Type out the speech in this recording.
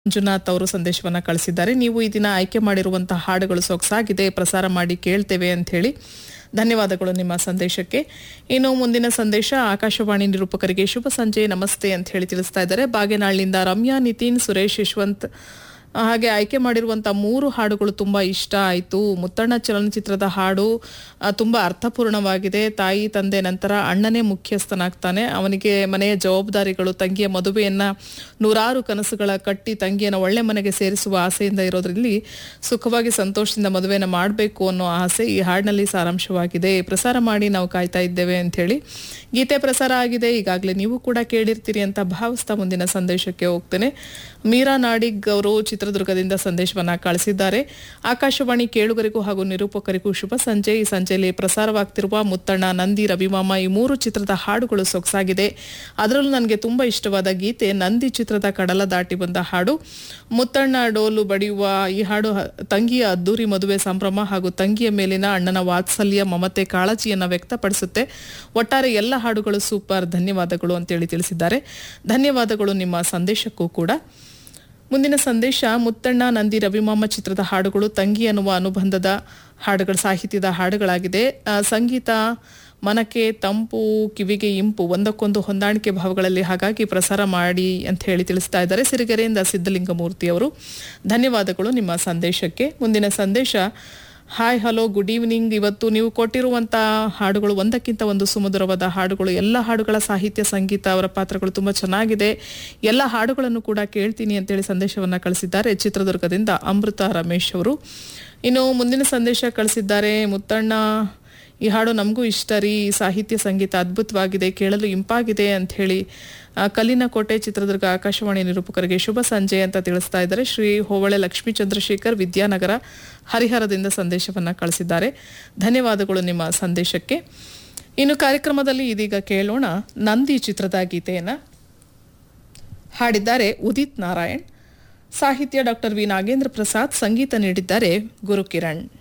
ಮಂಜುನಾಥ್ ಅವರು ಸಂದೇಶವನ್ನ ಕಳಿಸಿದ್ದಾರೆ ನೀವು ಈ ದಿನ ಆಯ್ಕೆ ಮಾಡಿರುವಂತಹ ಹಾಡುಗಳು ಸೊಗಸಾಗಿದೆ ಪ್ರಸಾರ ಮಾಡಿ ಕೇಳ್ತೇವೆ ಅಂತ ಹೇಳಿ ಧನ್ಯವಾದಗಳು ನಿಮ್ಮ ಸಂದೇಶಕ್ಕೆ ಇನ್ನು ಮುಂದಿನ ಸಂದೇಶ ಆಕಾಶವಾಣಿ ನಿರೂಪಕರಿಗೆ ಶುಭ ಸಂಜೆ ನಮಸ್ತೆ ಅಂತ ಹೇಳಿ ತಿಳಿಸ್ತಾ ಇದ್ದಾರೆ ಬಾಗೇನಾಳ್ನಿಂದ ರಮ್ಯಾ ನಿತಿನ್ ಸುರೇಶ್ ಯಶವಂತ್ ಹಾಗೆ ಆಯ್ಕೆ ಮಾಡಿರುವಂಥ ಮೂರು ಹಾಡುಗಳು ತುಂಬ ಇಷ್ಟ ಆಯಿತು ಮುತ್ತಣ್ಣ ಚಲನಚಿತ್ರದ ಹಾಡು ಆ, ತುಂಬ ಅರ್ಥಪೂರ್ಣವಾಗಿದೆ ತಾಯಿ ತಂದೆ ನಂತರ ಅಣ್ಣನೇ ಮುಖ್ಯಸ್ಥನಾಗ್ತಾನೆ ಅವನಿಗೆ ಮನೆಯ ಜವಾಬ್ದಾರಿಗಳು ತಂಗಿಯ ಮದುವೆಯನ್ನ ನೂರಾರು ಕನಸುಗಳ ಕಟ್ಟಿ ತಂಗಿಯನ್ನು ಒಳ್ಳೆ ಮನೆಗೆ ಸೇರಿಸುವ ಆಸೆಯಿಂದ ಇರೋದ್ರಲ್ಲಿ ಸುಖವಾಗಿ ಸಂತೋಷದಿಂದ ಮದುವೆಯನ್ನು ಮಾಡಬೇಕು ಅನ್ನೋ ಆಸೆ ಈ ಹಾಡಿನಲ್ಲಿ ಸಾರಾಂಶವಾಗಿದೆ ಪ್ರಸಾರ ಮಾಡಿ ನಾವು ಕಾಯ್ತಾ ಇದ್ದೇವೆ ಅಂತ ಹೇಳಿ ಗೀತೆ ಪ್ರಸಾರ ಆಗಿದೆ ಈಗಾಗಲೇ ನೀವು ಕೂಡ ಕೇಳಿರ್ತೀರಿ ಅಂತ ಭಾವಿಸ್ತಾ ಮುಂದಿನ ಸಂದೇಶಕ್ಕೆ ಹೋಗ್ತೇನೆ ಮೀರಾ ನಾಡಿಗ್ ಅವರು ಚಿತ್ರದುರ್ಗದಿಂದ ಸಂದೇಶವನ್ನ ಕಳಿಸಿದ್ದಾರೆ ಆಕಾಶವಾಣಿ ಕೇಳುಗರಿಗೂ ಹಾಗೂ ನಿರೂಪಕರಿಗೂ ಶುಭ ಸಂಜೆ ಈ ಸಂಜೆಯಲ್ಲಿ ಪ್ರಸಾರವಾಗ್ತಿರುವ ಮುತ್ತಣ್ಣ ನಂದಿ ರವಿಮಾಮ ಈ ಮೂರು ಚಿತ್ರದ ಹಾಡುಗಳು ಸೊಗಸಾಗಿದೆ ಅದರಲ್ಲೂ ನನಗೆ ತುಂಬಾ ಇಷ್ಟವಾದ ಗೀತೆ ನಂದಿ ಚಿತ್ರದ ಕಡಲ ದಾಟಿ ಬಂದ ಹಾಡು ಮುತ್ತಣ್ಣ ಡೋಲು ಬಡಿಯುವ ಈ ಹಾಡು ಹ- ತಂಗಿಯ ಅದ್ದೂರಿ ಮದುವೆ ಸಂಭ್ರಮ ಹಾಗೂ ತಂಗಿಯ ಮೇಲಿನ ಅಣ್ಣನ ವಾತ್ಸಲ್ಯ ಮಮತೆ ಕಾಳಜಿಯನ್ನ ವ್ಯಕ್ತಪಡಿಸುತ್ತೆ ಒಟ್ಟಾರೆ ಎಲ್ಲ ಹಾಡುಗಳು ಸೂಪರ್ ಧನ್ಯವಾದಗಳು ಅಂತೇಳಿ ತಿಳಿಸಿದ್ದಾರೆ ಧನ್ಯವಾದಗಳು ನಿಮ್ಮ ಸಂದೇಶಕ್ಕೂ ಕೂಡ ಮುಂದಿನ ಸಂದೇಶ ಮುತ್ತಣ್ಣ ನಂದಿ ರವಿಮಾಮ ಚಿತ್ರದ ಹಾಡುಗಳು ತಂಗಿ ಅನ್ನುವ ಅನುಬಂಧದ ಹಾಡುಗಳ ಸಾಹಿತ್ಯದ ಹಾಡುಗಳಾಗಿದೆ ಆ, ಸಂಗೀತ ಮನಕ್ಕೆ ತಂಪು ಕಿವಿಗೆ ಇಂಪು ಒಂದಕ್ಕೊಂದು ಹೊಂದಾಣಿಕೆ ಭಾವಗಳಲ್ಲಿ ಹಾಗಾಗಿ ಪ್ರಸಾರ ಮಾಡಿ ಅಂತ ಹೇಳಿ ತಿಳಿಸ್ತಾ ಇದ್ದಾರೆ ಸಿರಿಗೆರೆಯಿಂದ ಸಿದ್ಧಲಿಂಗಮೂರ್ತಿ ಅವರು ಧನ್ಯವಾದಗಳು ನಿಮ್ಮ ಸಂದೇಶಕ್ಕೆ ಮುಂದಿನ ಸಂದೇಶ ಹಾಯ್ ಹಲೋ ಗುಡ್ ಈವ್ನಿಂಗ್ ಇವತ್ತು ನೀವು ಕೊಟ್ಟಿರುವಂಥ ಹಾಡುಗಳು ಒಂದಕ್ಕಿಂತ ಒಂದು ಸುಮಧುರವಾದ ಹಾಡುಗಳು ಎಲ್ಲ ಹಾಡುಗಳ ಸಾಹಿತ್ಯ ಸಂಗೀತ ಅವರ ಪಾತ್ರಗಳು ತುಂಬ ಚೆನ್ನಾಗಿದೆ ಎಲ್ಲ ಹಾಡುಗಳನ್ನು ಕೂಡ ಕೇಳ್ತೀನಿ ಅಂತೇಳಿ ಸಂದೇಶವನ್ನು ಕಳಿಸಿದ್ದಾರೆ ಚಿತ್ರದುರ್ಗದಿಂದ ಅಮೃತ ರಮೇಶ್ ಅವರು ಇನ್ನು ಮುಂದಿನ ಸಂದೇಶ ಕಳಿಸಿದ್ದಾರೆ ಮುತ್ತಣ್ಣ ಈ ಹಾಡು ನಮಗೂ ಇಷ್ಟ ರೀ ಈ ಸಾಹಿತ್ಯ ಸಂಗೀತ ಅದ್ಭುತವಾಗಿದೆ ಕೇಳಲು ಇಂಪಾಗಿದೆ ಅಂತ ಹೇಳಿ ಆ, ಕಲ್ಲಿನ ಕೋಟೆ ಚಿತ್ರದುರ್ಗ ಆಕಾಶವಾಣಿ ನಿರೂಪಕರಿಗೆ ಶುಭ ಸಂಜೆ ಅಂತ ತಿಳಿಸ್ತಾ ಇದ್ದಾರೆ ಶ್ರೀ ಹೋವಳೆ ಲಕ್ಷ್ಮೀ ಚಂದ್ರಶೇಖರ್ ವಿದ್ಯಾನಗರ ಹರಿಹರದಿಂದ ಸಂದೇಶವನ್ನ ಕಳಿಸಿದ್ದಾರೆ ಧನ್ಯವಾದಗಳು ನಿಮ್ಮ ಸಂದೇಶಕ್ಕೆ ಇನ್ನು ಕಾರ್ಯಕ್ರಮದಲ್ಲಿ ಇದೀಗ ಕೇಳೋಣ ನಂದಿ ಚಿತ್ರದ ಗೀತೆಯನ್ನ ಹಾಡಿದ್ದಾರೆ ಉದಿತ್ ನಾರಾಯಣ್ ಸಾಹಿತ್ಯ ಡಾಕ್ಟರ್ ವಿ ನಾಗೇಂದ್ರ ಪ್ರಸಾದ್ ಸಂಗೀತ ನೀಡಿದ್ದಾರೆ ಗುರುಕಿರಣ್